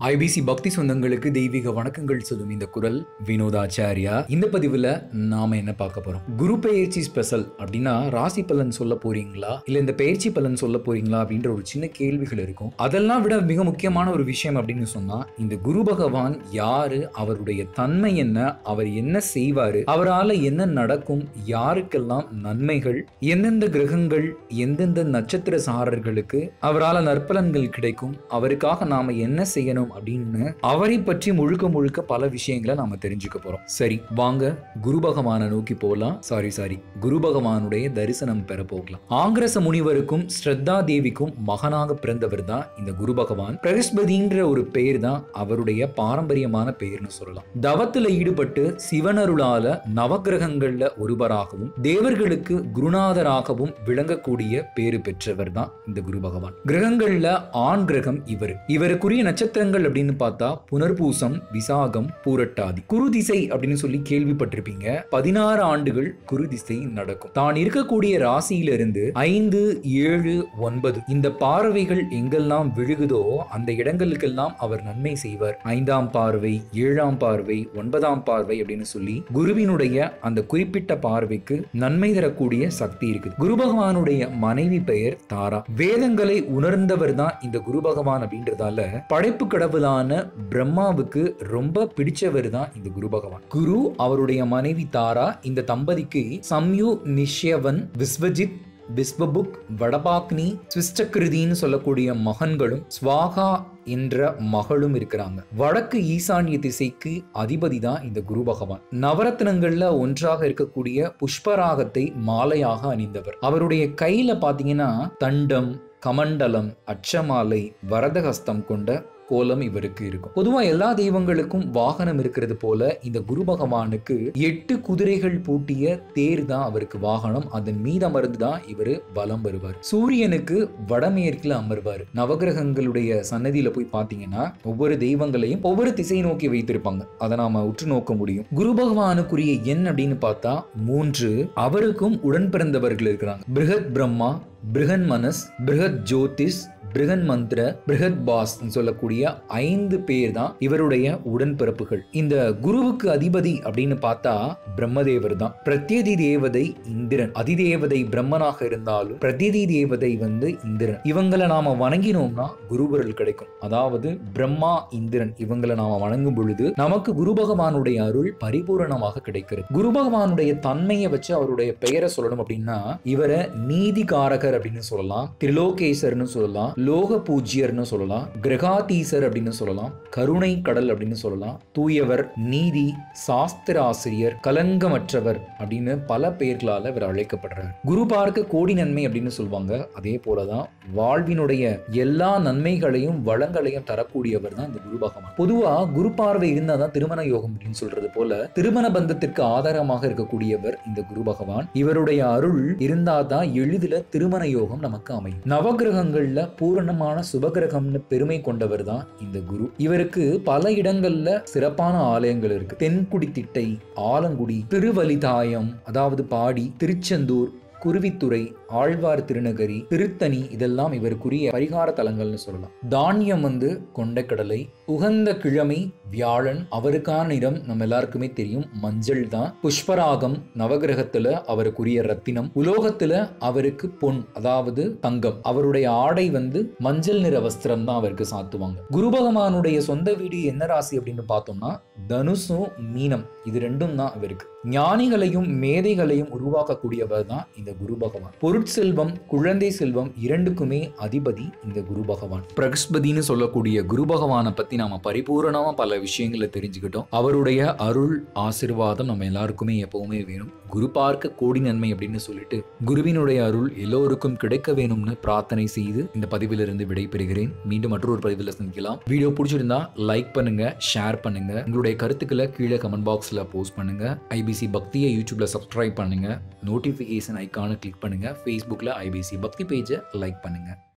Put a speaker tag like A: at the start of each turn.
A: IBC பக்தி சொந்தங்களுக்கு தெய்வீக வணக்கங்கள் சொல்லும் இந்த குரல் வினோதாச்சாரியா இந்த பதிவுல நாம என்ன பார்க்க போறோம் குரு பெயர்ச்சி ஸ்பெஷல் அப்படின்னா ராசி பலன் சொல்ல போறீங்களா இல்ல இந்த பெயர்ச்சி பலன் சொல்ல போறீங்களா அப்படின்ற ஒரு சின்ன கேள்விகள் இருக்கும் அதெல்லாம் விட மிக முக்கியமான ஒரு விஷயம் அப்படின்னு சொன்னா இந்த குரு பகவான் யாரு அவருடைய தன்மை என்ன அவர் என்ன செய்வாரு அவரால என்ன நடக்கும் யாருக்கெல்லாம் நன்மைகள் எந்தெந்த கிரகங்கள் எந்தெந்த நட்சத்திர சாரர்களுக்கு அவரால் நற்பலன்கள் கிடைக்கும் அவருக்காக நாம என்ன செய்யணும் அப்படின்னு அவரை பற்றி முழுக்க முழுக்க பல விஷயங்களை நாம தெரிஞ்சுக்க போறோம் சரி வாங்க குரு பகவானை நோக்கி போகலாம் சாரி சாரி குரு பகவானுடைய தரிசனம் பெற போகலாம் ஆங்கிரச முனிவருக்கும் ஸ்ரத்தா தேவிக்கும் மகனாக பிறந்தவர் தான் இந்த குரு பகவான் பிரகஸ்பதின்ற ஒரு பெயர் தான் அவருடைய பாரம்பரியமான பெயர்னு சொல்லலாம் தவத்துல ஈடுபட்டு சிவனருளால நவக்கிரகங்கள்ல ஒருவராகவும் தேவர்களுக்கு குருநாதராகவும் விளங்கக்கூடிய பேரு பெற்றவர் தான் இந்த குரு பகவான் கிரகங்கள்ல ஆண் கிரகம் இவர் இவருக்குரிய நட்சத்திரங்கள் அப்படின்னு பார்த்தா புனர்பூசம் விசாகம் பூரட்டாதி குரு திசை அப்படின்னு சொல்லி கேள்விப்பட்டிருப்பீங்க பதினாறு ஆண்டுகள் குரு திசை நடக்கும் தான் இருக்கக்கூடிய ராசியிலிருந்து ஐந்து ஏழு ஒன்பது இந்த பார்வைகள் எங்கெல்லாம் விழுகுதோ அந்த இடங்களுக்கெல்லாம் அவர் நன்மை செய்வார் ஐந்தாம் பார்வை ஏழாம் பார்வை ஒன்பதாம் பார்வை அப்படின்னு சொல்லி குருவினுடைய அந்த குறிப்பிட்ட பார்வைக்கு நன்மை தரக்கூடிய சக்தி இருக்குது குரு பகவானுடைய மனைவி பெயர் தாரா வேதங்களை உணர்ந்தவர் தான் இந்த குரு பகவான் அப்படின்றதால படைப்பு கடவுளான பிரம்மாவுக்கு ரொம்ப பிடிச்சவர் தான் இந்த குரு பகவான் குரு அவருடைய மனைவி தாரா இந்த தம்பதிக்கு சம்யு நிஷ்யவன் விஸ்வஜித் விஸ்வபுக் வடபாக்னி ஸ்விஸ்டகிருதின்னு சொல்லக்கூடிய மகன்களும் ஸ்வாகா என்ற மகளும் இருக்கிறாங்க வடக்கு ஈசான்ய திசைக்கு அதிபதி தான் இந்த குரு பகவான் நவரத்னங்கள்ல ஒன்றாக இருக்கக்கூடிய புஷ்பராகத்தை மாலையாக அணிந்தவர் அவருடைய கையில பாத்தீங்கன்னா தண்டம் கமண்டலம் அச்சமாலை வரதஹஸ்தம் கொண்ட கோலம் இவருக்கு இருக்கும் பொதுவா எல்லா தெய்வங்களுக்கும் வாகனம் இருக்கிறது போல இந்த குரு பகவானுக்கு எட்டு குதிரைகள் பூட்டிய தேர் தான் அவருக்கு வாகனம் அதன் மீது அமர்ந்து தான் இவர் வலம் வருவார் சூரியனுக்கு வடமேற்குல அமர்வார் நவகிரகங்களுடைய சன்னதியில போய் பாத்தீங்கன்னா ஒவ்வொரு தெய்வங்களையும் ஒவ்வொரு திசை நோக்கி வைத்திருப்பாங்க அதை நாம உற்று நோக்க முடியும் குரு பகவானுக்குரிய எண் அப்படின்னு பார்த்தா மூன்று அவருக்கும் உடன் பிறந்தவர்கள் இருக்கிறாங்க பிருகத் பிரம்மா பிருகன் மனஸ் பிருகத் ஜோதிஷ் பிருகன் மந்திர பிருகத் பாஸ் சொல்லக்கூடிய ஐந்து பேர் தான் இவருடைய உடன்பிறப்புகள் இந்த குருவுக்கு அதிபதி அப்படின்னு பார்த்தா பிரம்மதேவர் தான் பிரத்யதி தேவதை இந்திரன் அதிதேவதை பிரம்மனாக இருந்தாலும் பிரத்யதி தேவதை வந்து இந்திரன் இவங்களை நாம வணங்கினோம்னா குருபொருள் கிடைக்கும் அதாவது பிரம்மா இந்திரன் இவங்களை நாம வணங்கும் பொழுது நமக்கு குரு பகவானுடைய அருள் பரிபூரணமாக கிடைக்கிறது குரு பகவானுடைய தன்மையை வச்சு அவருடைய பெயரை சொல்லணும் அப்படின்னா இவரை நீதிகாரகர் அப்படின்னு சொல்லலாம் திரிலோகேசர்னு சொல்லலாம் லோக பூஜ்யர்னு சொல்லலாம் கிரகாதீசர் அப்படின்னு சொல்லலாம் கருணை கடல் அப்படின்னு சொல்லலாம் தூயவர் நீதி சாஸ்திர ஆசிரியர் கலங்கமற்றவர் அப்படின்னு பல பெயர்களால் இவர் அழைக்கப்படுறார் குரு பார்க்க கோடி நன்மை அப்படின்னு சொல்லுவாங்க அதே போலதான் வாழ்வினுடைய எல்லா நன்மைகளையும் வளங்களையும் தரக்கூடியவர் தான் இந்த குரு பகவான் பொதுவா குரு பார்வை இருந்தால் தான் திருமண யோகம் அப்படின்னு சொல்றது போல திருமண பந்தத்திற்கு ஆதாரமாக இருக்கக்கூடியவர் இந்த குரு பகவான் இவருடைய அருள் இருந்தாதான் எளிதில் திருமண யோகம் நமக்கு அமையும் நவகிரகங்கள்ல பூரணமான சுபகிரகம்னு பெருமை கொண்டவர் தான் இந்த குரு இவருக்கு பல இடங்கள்ல சிறப்பான ஆலயங்கள் இருக்கு தென்குடி திட்டை ஆலங்குடி திருவலிதாயம் அதாவது பாடி திருச்செந்தூர் குருவித்துறை ஆழ்வார் திருநகரி திருத்தணி இதெல்லாம் இவருக்குரிய பரிகார தலங்கள்னு சொல்லலாம் தானியம் வந்து கொண்டைக்கடலை உகந்த கிழமை வியாழன் அவருக்கான நிறம் நம்ம எல்லாருக்குமே தெரியும் மஞ்சள் தான் புஷ்பராகம் நவகிரகத்துல அவருக்குரிய ரத்தினம் உலோகத்துல அவருக்கு பொன் அதாவது தங்கம் அவருடைய ஆடை வந்து மஞ்சள் நிற வஸ்திரம் தான் அவருக்கு சாத்துவாங்க குரு பகவானுடைய சொந்த வீடு என்ன ராசி அப்படின்னு பார்த்தோம்னா தனுசும் மீனம் இது ரெண்டும் தான் அவருக்கு ஞானிகளையும் மேதைகளையும் உருவாக்கக்கூடியவர் தான் இந்த குரு பகவான் பொருட்செல்வம் குழந்தை செல்வம் இரண்டுக்குமே அதிபதி இந்த குரு பகவான் பிரகஸ்பதினு சொல்லக்கூடிய குரு பகவானை பத்தி நாம பரிபூரணமா பல விஷயங்களை தெரிஞ்சுக்கிட்டோம் அவருடைய அருள் ஆசிர்வாதம் நம்ம எல்லாருக்குமே எப்பவுமே வேணும் குரு பார்க்க கோடி நன்மை அப்படின்னு சொல்லிட்டு குருவினுடைய அருள் எல்லோருக்கும் கிடைக்க வேணும்னு பிரார்த்தனை செய்து இந்த பதிவிலிருந்து விடைபெறுகிறேன் மீண்டும் மற்றொரு பதிவில் சந்திக்கலாம் வீடியோ பிடிச்சிருந்தா லைக் பண்ணுங்க ஷேர் பண்ணுங்க உங்களுடைய கருத்துக்களை கீழே கமெண்ட் பாக்ஸ்ல போஸ்ட் பண்ணுங்க ஐபிசி பக்தியை யூடியூப்ல சப்ஸ்கிரைப் பண்ணுங்க நோட்டிஃபிகேஷன் ஐக்கானை கிளிக் பண்ணுங்க ஃபேஸ்புக்கில் ஐபிசி பக்தி பேஜை லைக் பண்ணுங்க